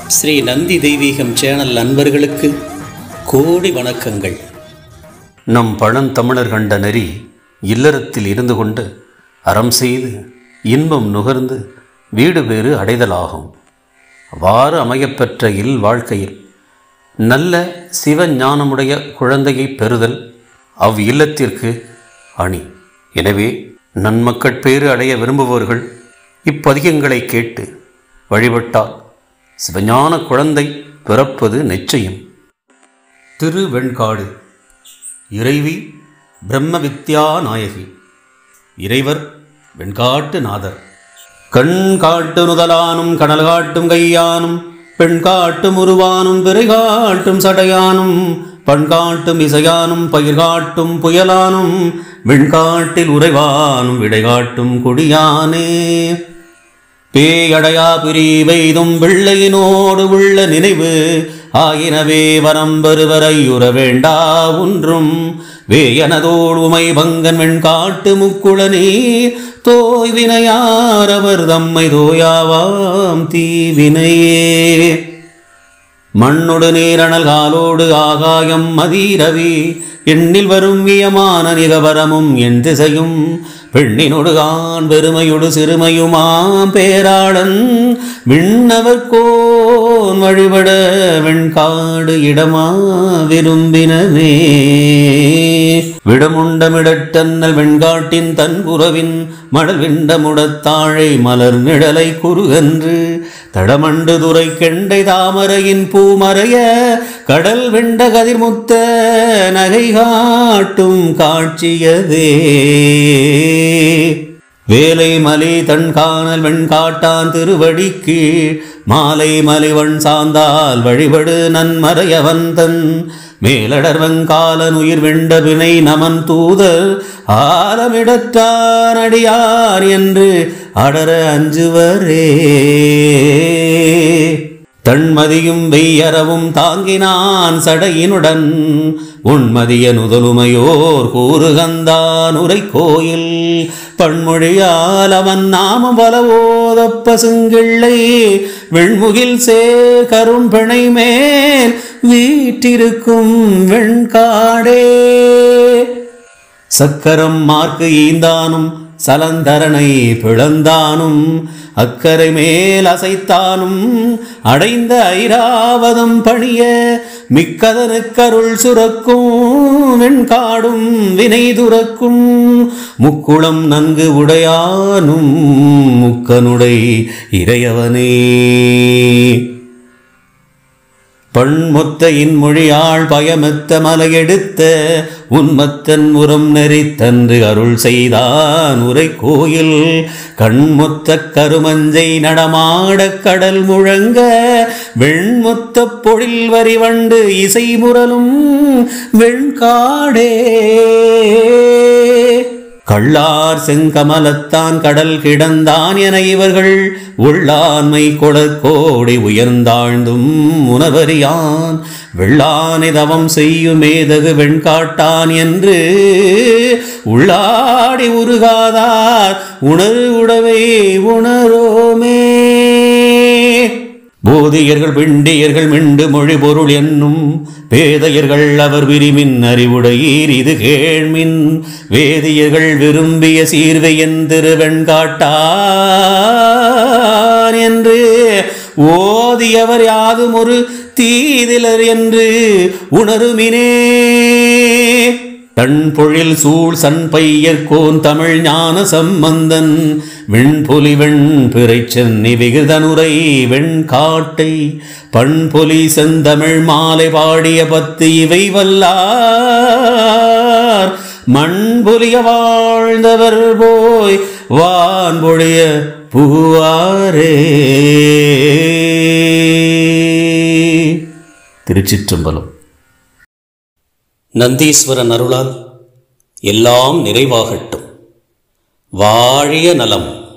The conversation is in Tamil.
ஸ்ரீ நந்தி தெய்வீகம் சேனல் நண்பர்களுக்கு கோடி வணக்கங்கள் நம் பழந்தமிழர் கண்ட நெறி இல்லறத்தில் இருந்து கொண்டு அறம் செய்து இன்பம் நுகர்ந்து வீடு பேறு அடைதலாகும் அவ்வாறு அமையப்பெற்ற இல் வாழ்க்கையில் நல்ல சிவஞானமுடைய குழந்தையை பெறுதல் அவ் இல்லத்திற்கு அணி எனவே நன்மக்கள் பேறு அடைய விரும்புபவர்கள் இப்பதிகங்களை கேட்டு வழிபட்டால் சிவஞான குழந்தை பிறப்பது நிச்சயம் திருவெண்காடு இறைவி பிரம்ம வித்யா நாயகி இறைவர் வெண்காட்டு நாதர் கண் காட்டு நுதலானும் கனல் காட்டும் கையானும் பெண் காட்டும் உருவானும் பிறை காட்டும் சடையானும் பண் காட்டும் இசையானும் பயிர் காட்டும் புயலானும் வெண்காட்டில் உறைவானும் விடை காட்டும் கொடியானே பேயடையா பிரிவெய்தும் பிள்ளையினோடு உள்ள நினைவு ஆயினவே வரம் பெறுவரையுற வேண்டா ஒன்றும் வேயனதோள் உமை பங்கன் வெண்காட்டு முக்குளனே தோய்வினையார் அவர் தம்மை தோயாவாம் தீவினையே மண்ணொடு நீரணல் காலோடு ஆகாயம் மதீரவி எண்ணில் வரும் வியமான நிகவரமும் என் திசையும் பெண்ணினொடு ஆண் பெருமையொடு சிறுமையுமாம் பேராளன் விண்ணவர்கோன் வழிபட வெண்காடு இடமா விரும்பினவே விடமுண்டமிடட்டன்னல் வெண்காட்டின் தன்புறவின் மடல் விண்டமுடத்தாழை மலர் நிழலை குறுகன்று தடமண்டு துறை கெண்டை தாமரையின் பூமறைய கடல் வெண்ட கதிர்முத்த நகை காட்டும் காட்சியதே வேலை மலை தன் காணல் வெண்காட்டான் திருவடிக்கு மாலை மலைவன் சார்ந்தால் வழிபடு நன்மறையவன் தன் மேலடர்வன் காலன் உயிர் வெண்ட வினை நமன் தூதர் ஆலமிடற்றான் அடியார் என்று அடர அஞ்சுவரே தன்மதியும் வெய்யறவும் தாங்கினான் சடையினுடன் உண்மதிய நுதலுமையோர் கூறுகந்தான் உரை கோயில் பன்மொழியால் அவன் நாமம் பலவோத பசுங்கிள்ளை வெண்முகில் சேர் கரும்பிணை மேல் வீற்றிருக்கும் வெண்காடே சக்கரம் மார்க்கு ஈந்தானும் சலந்தரனை பிளந்தானும் அக்கறை மேல் அசைத்தானும் அடைந்த ஐராவதம் பணிய மிக்கதனுக்கருள் சுரக்கும் வெண்காடும் வினை துறக்கும் முக்குளம் நன்கு உடையானும் முக்கனுடை இறையவனே பண்மொத்த இன்மொழியாள் பயமெத்த மலையெடுத்த உன்மத்தன் உரம் நெறித்தன்று அருள் செய்தான் உரை கோயில் கண்மொத்த கருமஞ்சை நடமாடக் கடல் முழங்க வெண்மொத்த பொழில் வரி வண்டு இசை முரலும் வெண்காடே கள்ளார் செங்கமலத்தான் கடல் கிடந்தான் என இவர்கள் உள்ளாண்மை கொடற்கோடி உயர்ந்தாழ்ந்தும் உணவறியான் வெள்ளானை தவம் செய்யும் மேதகு வெண்காட்டான் என்று உள்ளாடி உருகாதார் உணரு உடவை உணரோமே போதியர்கள் பிண்டியர்கள் மிண்டு மொழி பொருள் என்னும் பேதையர்கள் அவர் விரிமின் அறிவுடையீர் இது கேள்மின் வேதியர்கள் விரும்பிய சீர்வை எந்திரு வெண்காட்டான் என்று ஓதியவர் யாதும் ஒரு தீதிலர் என்று உணருமினே தன் பொழில் சூழ் சன் பையர்கோன் தமிழ் ஞான சம்பந்தன் வெண்பொலி வெண் பிறை சென்னி விகிதனுரை வெண்காட்டை பண்பொலி செந்தமிழ் மாலை பாடிய பத்து இவை வல்லார் மண்பொலிய வாழ்ந்தவர் போய் வான்பொழிய புகுவாரே திருச்சிற்றம்பலம் நந்தீஸ்வரன் அருளால் எல்லாம் நிறைவாகட்டும் வாழிய நலம்